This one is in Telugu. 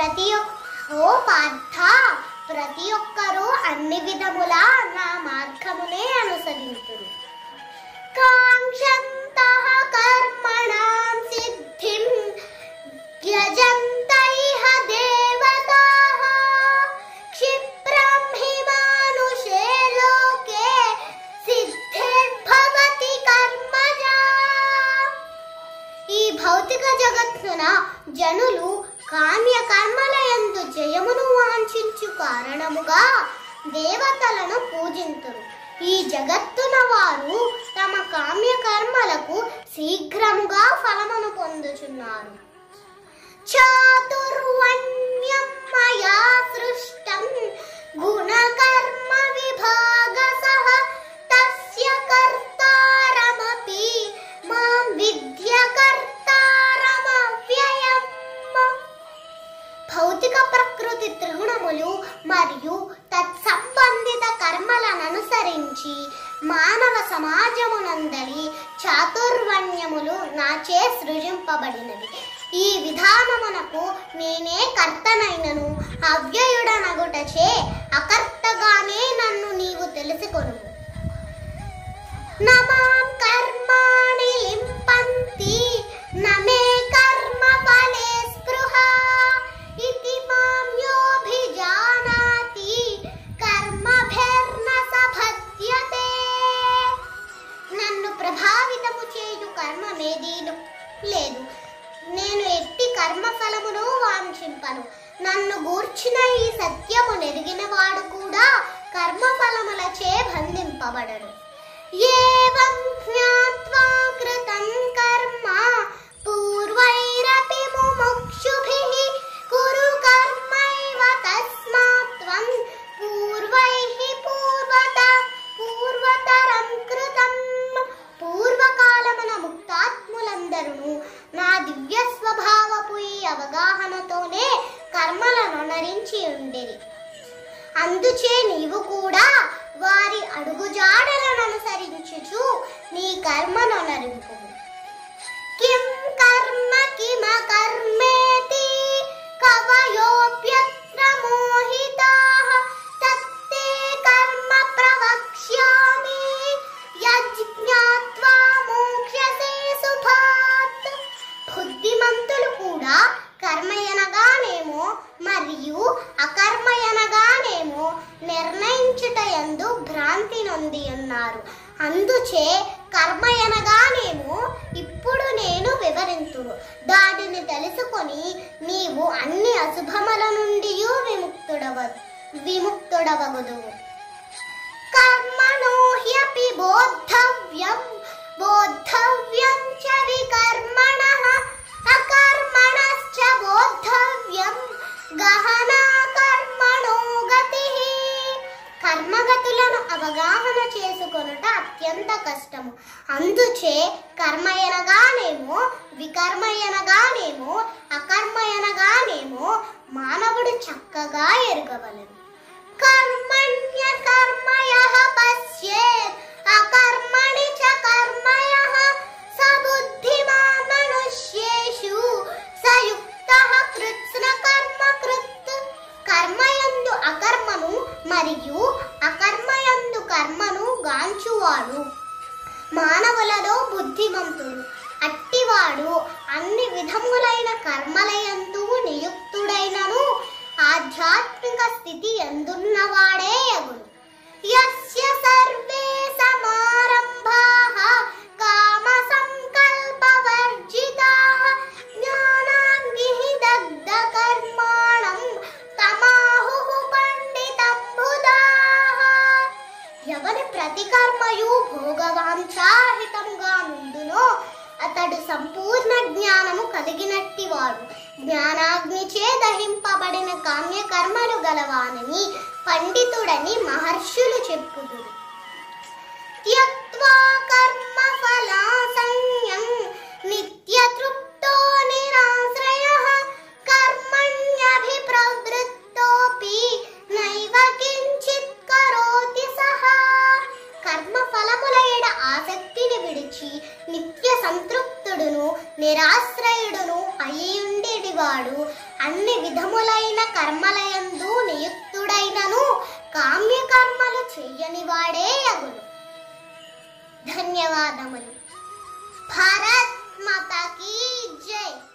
ప్రతి ఒక్క ఓ పార్థ ప్రతి ఒక్కరూ అన్ని విధములా నా మార్గమునే అనుసరించురు కాంక్షంతః కర్మణాం సిద్ధిం యజంత ఇహ దేవతాః క్షిప్రం హి మానుషే లోకే సిద్ధిర్భవతి కర్మజా ఈ భౌతిక జగత్తున జనులు కామ్య కర్మల యందు జయమును వాంఛించు కారణముగా దేవతలను పూజింతురు ఈ జగత్తున వారు తమ కామ్య కర్మలకు శీఘ్రముగా ఫలమును పొందుచున్నారు చాతుర్వణ్యం మయా సృష్టం గుణకర్మ విభాగసః తస్య కర్తారమపి మాం విద్య కర్తారమవ్యయం భౌతిక ప్రకృతి త్రిగుణములు మరియు తత్సంబంధిత కర్మలను అనుసరించి మానవ సమాజమునందలి చాతుర్వణ్యములు నాచే సృజింపబడినవి ఈ విధానమునకు నేనే కర్తనైనను అవ్యయుడనగుటచే అకర్తగానే నన్ను నీవు తెలుసుకొను నమాం కర్మాణి లింపంతి నమే కర్మ ఫలే స్పృహ ఇతి మాం యోభిజానాతి కర్మభిర్న సభద్యతే నన్ను ప్రభావితము చేయు కర్మమేదీను లేదు నేను ఎట్టి కర్మఫలమును వాంఛింపను నన్ను గూర్చిన ఈ సత్యము నెరిగిన వాడు కూడా కర్మఫలములచే బంధింపబడడు ఏవం జ్ఞాత్వా కృతం కర్మ పూర్వైరపి ముముక్షుభిః కురు కర్మైవ తస్మాత్ త్వం పూర్వైః పూర్వత పూర్వతరం కృతం పూర్వకాలమున ముక్తాత్ములందరూ నా దివ్య స్వభావపు ఈ అవగాహనతోనే కర్మలను నరించి ఉండేది అందుచే నీవు కూడా వారి అడుగుజాడలను అనుసరించుచు నీ కర్మను నరింపు కిం కర్మ కిమ కర్మేతి కవయోప్యత్ర మోహితాః తత్తే కర్మ ప్రవక్ష్యామి యజ్ఞాత్వా మోక్ష్యసే సుభాత్ బుద్ధిమంతులు కూడా కర్మయనగానేమో మరియు అకర్మయనగానేమో నిర్ణయించుట యందు భ్రాంతి నొంది ఉన్నారు అందుచే కర్మయనగానేమో ఇప్పుడు నేను వివరింతును దానిని తెలుసుకొని నీవు అన్ని అశుభముల నుండి విముక్తుడవ విముక్తుడవగుదువు కర్మణో హ్యపి బోద్ధవ్యం బోద్ధవ్యం చ వికర్మణః అకర్మణశ్చ బోద్ధవ్యం గహనా కర్మణో గతిః కర్మగతులను అవగాహన చేసుకొనుట అత్యంత కష్టము అందుచే కర్మయనగానేమో వికర్మయనగానేమో అకర్మయనగానేమో మానవుడు చక్కగా ఎరగవలెను కర్మణ్య కర్మయః పశ్యేత్ అకర్మణి చ కర్మయః స బుద్ధిమాన్ మనుష్యేషు సయుక్తః కృత్స్న కర్మ కృత్ కర్మయందు అకర్మను మరియు అకర్మయందు కర్మను గాంచువాడు మానవులలో బుద్ధిమంతుడు అట్టివాడు అన్ని విధములైన కర్మలయందు నియుక్తుడైనను ఆధ్యాత్మిక స్థితి ఎందున్నవాడే అగును యస్య సర్వే సమారంభాః కామ సంకల్పవర్జితాః జ్ఞానాగ్నిః దగ్ధ కర్మాణం తమాహుః పండితం బుధాః ఎవరి ప్రతి కర్మయు భోగవాంఛాహితముగా నుండునో అతడు సంపూర్ణ జ్ఞానము కలిగినట్టివాడు జ్ఞానాగ్నిచే దహింపబడిన కామ్య కర్మలు గలవానని పండితుడని మహర్షులు చెప్పుదురు త్యక్త్వా కర్మ ఫలాసంగం నిత్య తృప్తో నిరాశ్రయః కర్మణ్యభిప్రవృత్తోపి నైవ కించిత్ కరోతి సహ కర్మ ఫలములైన ఆసక్తిని విడిచి నిత్య సంతృప్తుడును నిరాశ్రయుడును అయ్యుండేటివాడు అన్ని విధములైన కర్మలయందు నియుక్తుడైనను కామ్య కర్మలు చెయ్యని వాడే అగును ధన్యవాదములు భారత్ మాతాకి జై